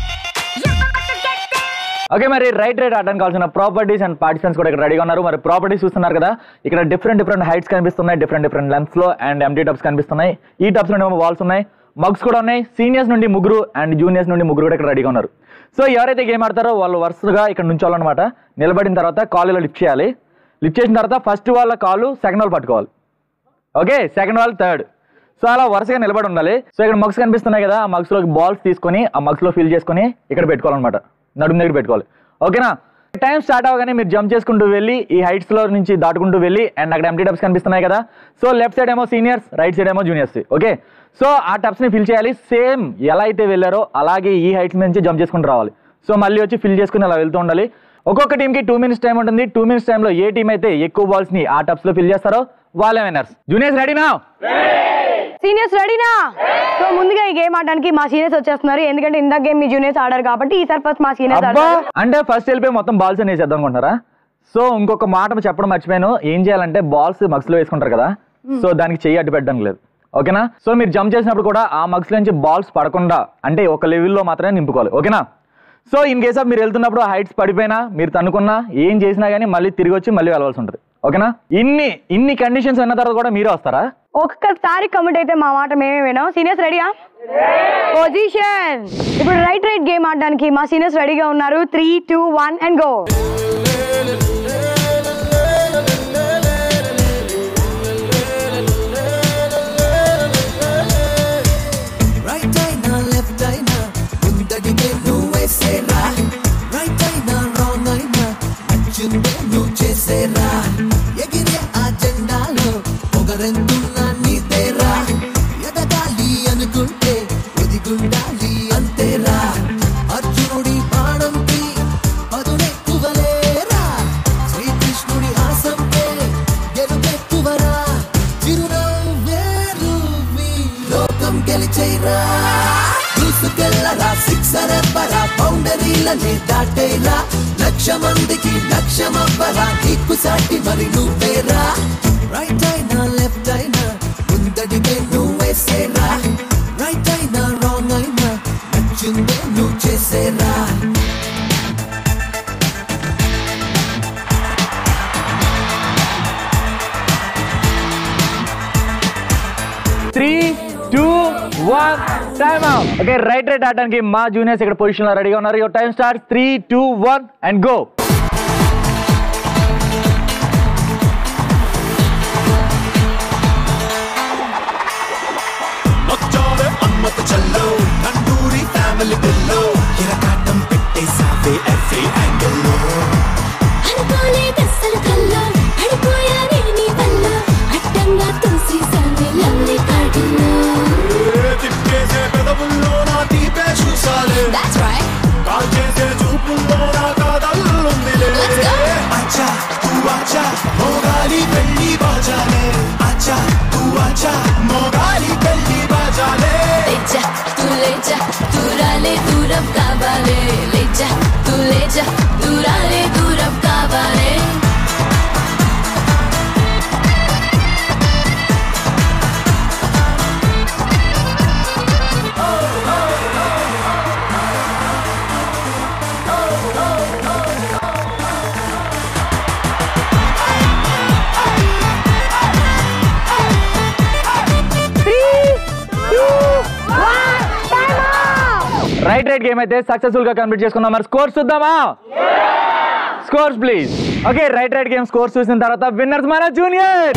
okay మరి రైట్ రైట్ ఆడడానికి కావాల్సిన ప్రాపర్టీస్ అండ్ పార్టిసిపెంట్స్ కూడా ఇక్కడ రెడీగా ఉన్నారు మరి ప్రాపర్టీస్ చూస్తున్నారు కదా ఇక్కడ డిఫరెంట్ డిఫరెంట్ హైట్స్ కనిపిస్తున్నాయి డిఫరెంట్ డిఫరెంట్ లెన్స్ లో అండ్ ఎంటీ టబ్స్ కనిపిస్తున్నాయి ఈ టబ్స్ నుండి వాల్స్ ఉన్నాయి మగ్స్ కూడా ఉన్నాయి సీనియర్స్ నుండి ముగ్గురు అండ్ జూనియర్స్ నుండి ముగ్గురు కూడా ఇక్కడ రెడీగా ఉన్నారు సో ఎవరైతే గేమ్ ఆడతారో వాళ్ళు వరుసగా ఇక్కడ నుంచోవాలన్నమాట నిలబడిన తర్వాత కాలులో లిఫ్ట్ చేయాలి లిఫ్ట్ చేసిన తర్వాత ఫస్ట్ వాళ్ళ కాలు సెకండ్ వాళ్ళు పట్టుకోవాలి ఓకే సెకండ్ వాళ్ళు థర్డ్ సో అలా వరుసగా నిలబడి ఉండాలి సో ఇక్కడ మగ్స్ కనిపిస్తున్నాయి కదా ఆ మగ్స్ లోకి బాల్స్ తీసుకొని ఆ మగ్స్ లో ఫిల్ చేసుకొని ఇక్కడ పెట్టుకోవాలన్నమాట నడుము దగ్గర పెట్టుకోవాలి ఓకేనా టైం స్టార్ట్ అవగానే మీరు జంప్ చేసుకుంటూ వెళ్ళి ఈ హైట్స్ లో నుంచి దాటుకుంటూ వెళ్ళి అండ్ అక్కడ ఎంటీ టబ్స్ కనిపిస్తున్నాయి కదా సో లెఫ్ట్ సైడ్ ఏమో సీనియర్స్ రైట్ సైడ్ ఏమో జూనియర్స్ ఓకే సో ఆ టబ్స్ ని ఫిల్ చేయాలి సేమ్ ఎలా అయితే వెళ్ళారో అలాగే ఈ హైట్స్ నుంచి జంప్ చేసుకుంటూ రావాలి సో మళ్ళీ వచ్చి ఫిల్ చేసుకుని అలా వెళ్తూ ఉండాలి ఒక్కొక్క టీంకి టూ మినిట్స్ టైం ఉంటుంది టూ మినిట్స్ టైంలో ఏ టీం అయితే ఎక్కువ బాల్స్ ని ఆ టబ్స్ లో ఫిల్ చేస్తారో వాళ్ళే విన్నర్స్ జూనియర్స్ రెడీనా సీనియర్స్ రెడీనా సో ముందుగా ఈ గేమ్ ఆడడానికి మా సీనియర్స్ వచ్చేస్తున్నారు ఎందుకంటే ఇందాక గేమ్ మీ జూనియర్స్ ఆడారు కాబట్టి ఈసారి ఫస్ట్ మా సీనియర్స్ అబ్బా ఆడతారు అంటే ఫస్ట్ వెళ్ళిపోయి మొత్తం బాల్స్ అనేసి చేద్దాం అనుకుంటారా సో ఇంకొక మాట చెప్పడం మర్చిపోయాను ఏం చేయాలంటే బాల్స్ మగ్స్ లో వేసుకుంటారు కదా సో దానికి చెయ్యి అడ్డు పెట్టడం లేదు ఓకేనా సో మీరు జంప్ చేసినప్పుడు కూడా ఆ మగ్స్ నుంచి బాల్స్ పడకుండా అంటే ఒక లెవెల్లో మాత్రమే నింపుకోవాలి ఓకేనా సో ఇన్ కేస్ ఆఫ్ మీరు వెళ్తున్నప్పుడు హైట్స్ పడిపోయినా మీరు తన్నుకున్నా ఏం చేసినా కానీ మళ్ళీ తిరిగి వచ్చి మళ్ళీ వెళ్ళవలసి ఉంటుంది ఓకేనా ఇన్ని ఇన్ని కండిషన్స్ అన్న తర్వాత కూడా మీరే వస్తారా ఒక్కసారి కమిట్ అయితే మా మాట మేమే వినాం సీనియర్స్ రెడీయా పొజిషన్ ఇప్పుడు రైట్ రైట్ గేమ్ ఆడడానికి మా సీనియర్స్ రెడీగా ఉన్నారు three two one and go right అయినా లెఫ్ట్ అయినా ముందడిగే నువ్వేసేరా రైట్ అయినా రాంగ్ అయినా నచ్చిందే నువ్వు చేసేరా ఎగిరే ఆ జెండాలో పొగరెంతున్నా నీదేరా ఎదగాలి అనుకుంటే ఒదిగుండాలి అంతేరా అర్జునుడి బాణంకి పదునెక్కువలేరా శ్రీకృష్ణుడి హాసంకే గెలుపెక్కువరా చిరునవ్వేరు మీ లోకం గెలిచేరా దూసుకెళ్ళరా సిక్సర్ ఎవ్వరా బౌండరీలని దాటేరా లక్ష మందికి లక్ష్యమవ్వరా నీకు సాటి మరి నువ్వేరా రైట్ అయినా లెఫ్ట్ అయినా ముందడిగే నువ్వేసేరా రైట్ అయినా రాంగ్ అయినా నచ్చిందే నువ్వు చేసేరా three two one time okay right right ఆడడానికి మా జూనియర్స్ ఇక్కడ పొజిషన్ లో రెడీగా ఉన్నారు your time start three two one and go నొచ్చావే అమ్మత చల్లో తండూరి ఫ్యామిలీ బిల్లో ఇరకాటం పెట్టేసావే ఎవ్రీ యాంగిల్లో అనుకోలేదస్సలు కల్లో పడిపోయానే నీ వల్ల అడ్డంగా తోసేసావే లవ్లీ పాటల్లో తిప్పేసే పెదవుల్లో నా తీపే చూసాలే That's right. కాల్ చేసే చూపుల్లో నా కాదల్లుందిలే Let's go. అచ్చా తూ అచ్చా మోగాలి పెళ్లి బాజాలే అచ్చా తూ అచ్చా మోగాలి పెళ్లి బాజాలే లేచా తూ లేచా దూరాలే దూరం కావాలే లేచా తూ లేచా దూరాలే దూరం కావాలే రైట్ రైట్ గేమ్ అయితే సక్సెస్ఫుల్ గా కంప్లీట్ చేసుకున్నాం మరి స్కోర్స్ చూద్దామా scores please okay right right game scores చూసిన తర్వాత విన్నర్స్ మన జూనియర్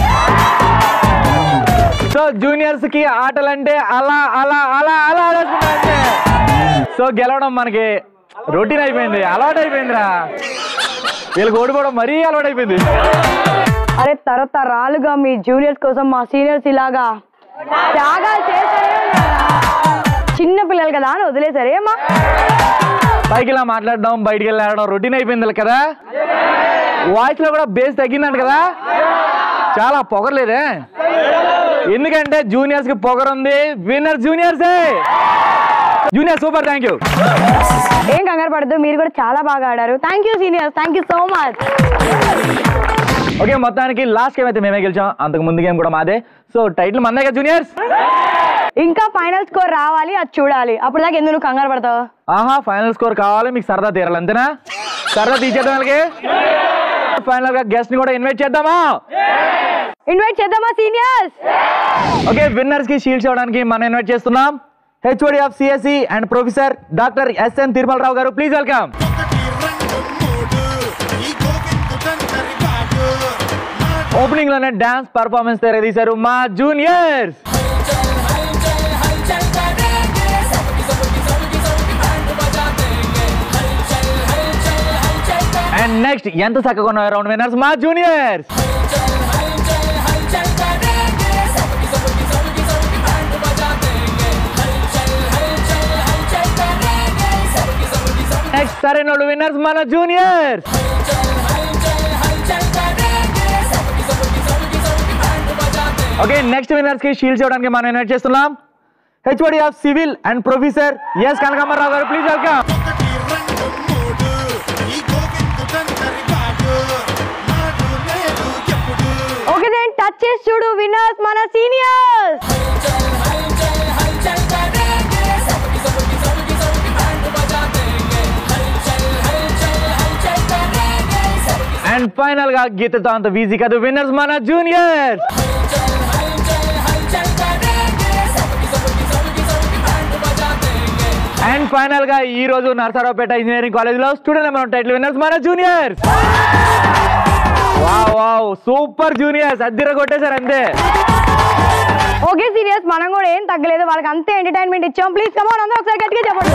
సో జూనియర్స్ కి ఆటలంటే అలా అలా అలా అలా ఆడేస్తున్నారంటే సో గెలవడం మనకి రొటీన్ అయిపోయింది అలవాటు అయిపోయిందిరా వీళ్ళకి ఓడిపోవడం మరీ అలవాటు అయిపోయింది అరే తరతరాలుగా మీ జూనియర్స్ కోసం మా సీనియర్స్ ఇలాగా త్యాగాలు చేస్తారే ఉన్నారా? చిన్న పిల్లలు కదా అని వదిలేసారే అమ్మా పైకి ఇలా మాట్లాడడం బయటికి వెళ్ళి ఆడడం రొటీన్ అయిపోయింది వీళ్ళకి కదా వాయిస్ లో కూడా బేస్ తగ్గిందంట కదా చాలా పొగరలేదే ఎందుకంటే జూనియర్స్ కి పొగరుంది విన్నర్ జూనియర్సే జూనియర్ సూపర్ థ్యాంక్ యూ ఏం కంగారు పడద్దు మీరు కూడా చాలా బాగా ఆడారు thank you seniors thank you so much okay మొత్తానికి లాస్ట్ గేమ్ అయితే మేమే గెలిచాం అంతకు ముందు గేమ్ కూడా మాదే సో టైటిల్ మందే కదా జూనియర్స్ ఇంకా ఫైనల్ స్కోర్ రావాలి అది చూడాలి అప్పుడు దాకా ఎందుకు నువ్వు కంగారు పడతావు ఆహా ఫైనల్ స్కోర్ కావాలి మీకు సరదా తీరాలి అంతేనా సరదా తీసేద్దాం వాళ్ళకి ఫైనల్ గా గెస్ట్ ని కూడా ఇన్వైట్ చేద్దామా ఇన్వైట్ చేద్దామా సీనియర్స్ ఓకే విన్నర్స్ కి షీల్డ్స్ ఇవ్వడానికి మనం ఇన్వైట్ చేస్తున్నాం HOD of CSC and professor doctor SN Tirumalarao గారు ప్లీజ్ వెల్కమ్ ఓపెనింగ్ లోనే డాన్స్ పర్ఫార్మెన్స్ తెరదీశారు మా జూనియర్స్ అండ్ నెక్స్ట్ ఎంత చక్కగా ఉన్నారు రౌండ్ విన్నర్స్ మా జూనియర్స్ నెక్స్ట్ సరైన విన్నర్స్ మన జూనియర్స్ ఓకే నెక్స్ట్ విన్నర్స్ కి షీల్డ్ చేయడానికి మనం ఇన్వైట్ చేస్తున్నాం HOD of civil and professor S కనకాంబరరావు గారు please welcome okay then touch చేసి చూడు విన్నర్స్ మన సీనియర్స్ అండ్ ఫైనల్ గా గీతతో అంత ఈజీ కాదు విన్నర్స్ మన జూనియర్ అండ్ ఫైనల్ గా ఈ రోజు నరసరావుపేట ఇంజనీరింగ్ కాలేజ్ లో స్టూడెంట్ నెంబర్ టైటిల్ విన్నర్స్ మన juniors wow wow super juniors అద్దెర కొట్టేశారు అంతే ఓకే సీనియర్స్ మనం కూడా ఏం తగ్గలేదు వాళ్ళకి అంతే ఎంటర్టైన్మెంట్ ఇచ్చాం ప్లీజ్ కమాన్ అందరూ ఒకసారి గట్టిగా చెప్పండి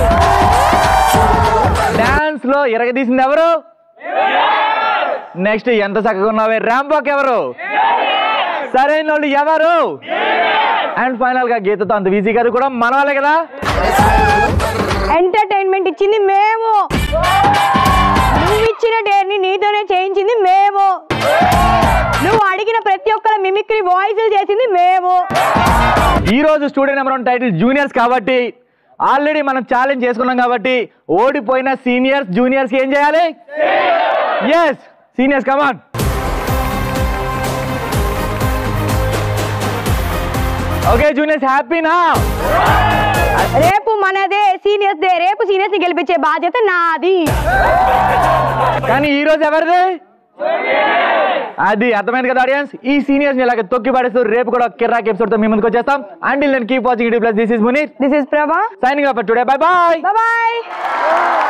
డాన్స్ లో ఎరగదీసింది ఎవరు నెక్స్ట్ ఎంత చక్కగా ఉన్నావే ర్యాంబాక్ ఎవరు సరైన వాళ్ళు ఎవరు అండ్ ఫైనల్ గా గీతతో అంత ఈజీ కాదు కూడా మన వాళ్ళే కదా ఎంటర్టైన్మెంట్ ఇచ్చింది మేము నువ్వు ఇచ్చిన డేర్ ని నీతోనే చేయించింది మేము నువ్వు అడిగిన ప్రతి ఒక్కరి మిమిక్రీ వాయిస్ చేసింది మేము ఈ రోజు student number one title juniors కాబట్టి ఆల్రెడీ మనం ఛాలెంజ్ చేసుకున్నాం కాబట్టి ఓడిపోయిన సీనియర్స్ జూనియర్స్ ఏం చేయాలి yes seniors come on okay juniors హ్యాపీనా రేపు మనదే సీనియర్స్ డే రేపు సీనియర్స్ ని గెలిపించే బాధ్యత నాది కానీ ఈ రోజు ఎవరిది అది అర్థమైంది కదా ఆడియన్స్ ఈ సీనియర్స్ ని ఇలాగ తొక్కి పడేస్తూ రేపు కూడా కిర్రాక్ ఎపిసోడ్ తో మీ ముందుకు వచ్చేస్తాం అండ్ నేను keep watching plus this is Munir this is Prabha signing up today bye bye bye